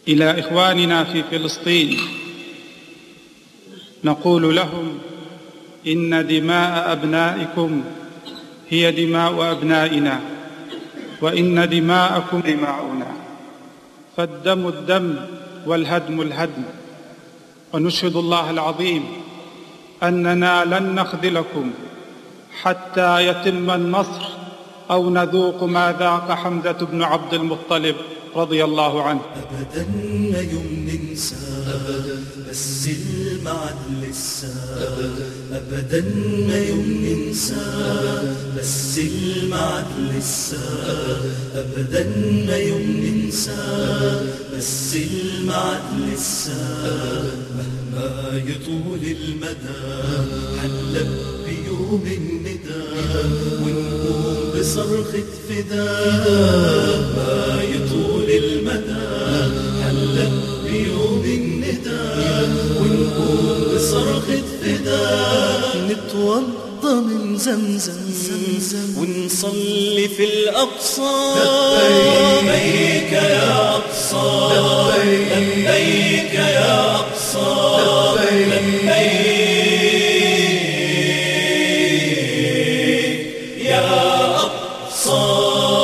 الى اخواننا في فلسطين نقول لهم ان دماء ابنائكم هي دماء ابنائنا وان دماءكم دماؤنا فالدم الدم والهدم الهدم ونشهد الله العظيم اننا لن نخذلكم حتى يتم النصر او نذوق ما ذاق حمزه بن عبد المطلب رضي الله عنه أبدا ما يوم ننسى أبدا بس المعد لسه أبدا أبدا ما يوم ننسى بس المعد لسه أبدا ما يوم ننسى بس المعد لسه مهما يطول المدى حلب بيوم الندى ونقوم بصرخة فداء ما يطول المدى حلب بيوم الندى ونقوم بصرخة فداء نتوضى من زمزم ونصلي في الأقصى لبيك يا أقصى لبيك يا أقصى لبيك يا أقصى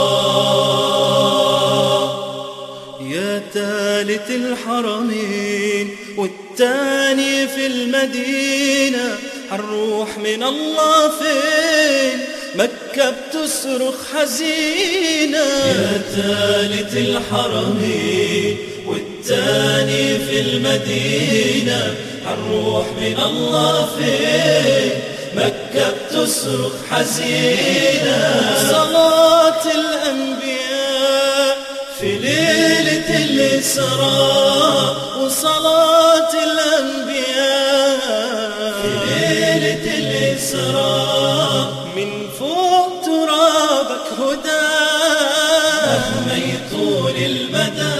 يا ثالث الحرمين والتاني في المدينة حنروح من الله فين مكة بتصرخ حزينة يا ثالث الحرمين والتاني في المدينة حنروح من الله فين مكة بتصرخ حزينة صلاة الأنبياء في ليلة الإسراء وصلاة الأنبياء في ليلة الإسراء من فوق ترابك هدى مهما يطول المدى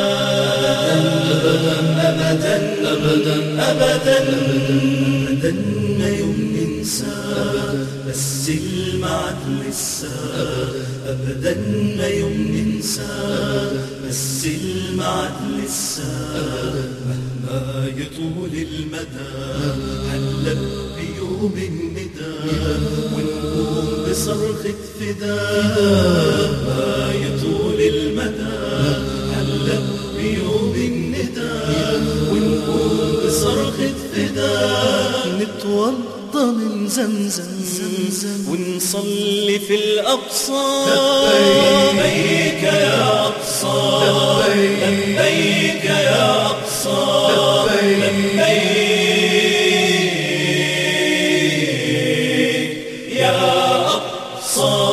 أبدا أبدا أبدا أبدا أبدا ما يوم ننسى بس المعد لسه أبدا ما يوم ننسى بس المعد لسه مهما يطول المدى حلب بيوم الندى ونقوم بصرخة فداء ما يطول المدى حلب بيوم الندى ونقوم بصرخة فداء نتوضى من زمزم ونصلي في الأقصى لبيك يا أقصى لبيك يا أقصى لبيك يا أقصى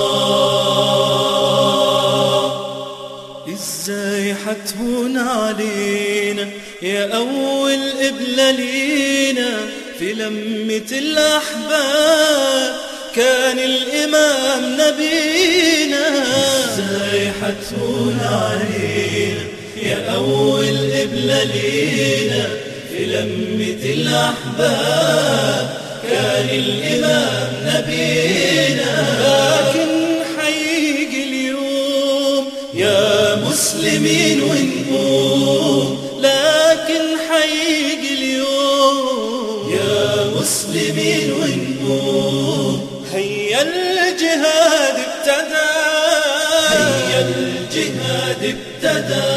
ازاي حتهون علينا يا اول قبلة لينا في لمة الاحباب كان الامام نبينا ازاي حتهون علينا يا اول قبلة لينا في لمة الاحباب كان الامام نبينا لكن حيجي اليوم يا مسلمين ونقوم لكن حيجي اليوم يا مسلمين ونقوم هيا الجهاد ابتدى هيا الجهاد ابتدى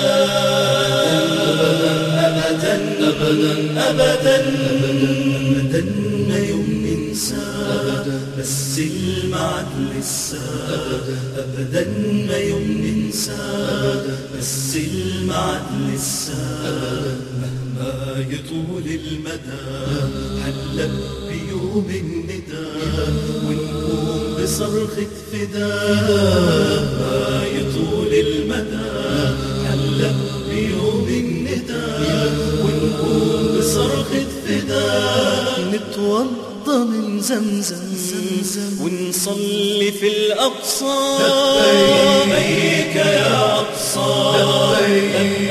أبدا أبدا أبدا أبدا ما يوم ننسى بس المعد لسه أبدا ما يوم ننسى بس المعد لسه مهما يطول المدى حلب بيوم الندى ونقوم بصرخة فداء ما يطول المدى حلب بيوم الندى ونقوم بصرخة فداء نتوضى من زمزم ونصلي في الأقصى لبيك يا أقصى لبيك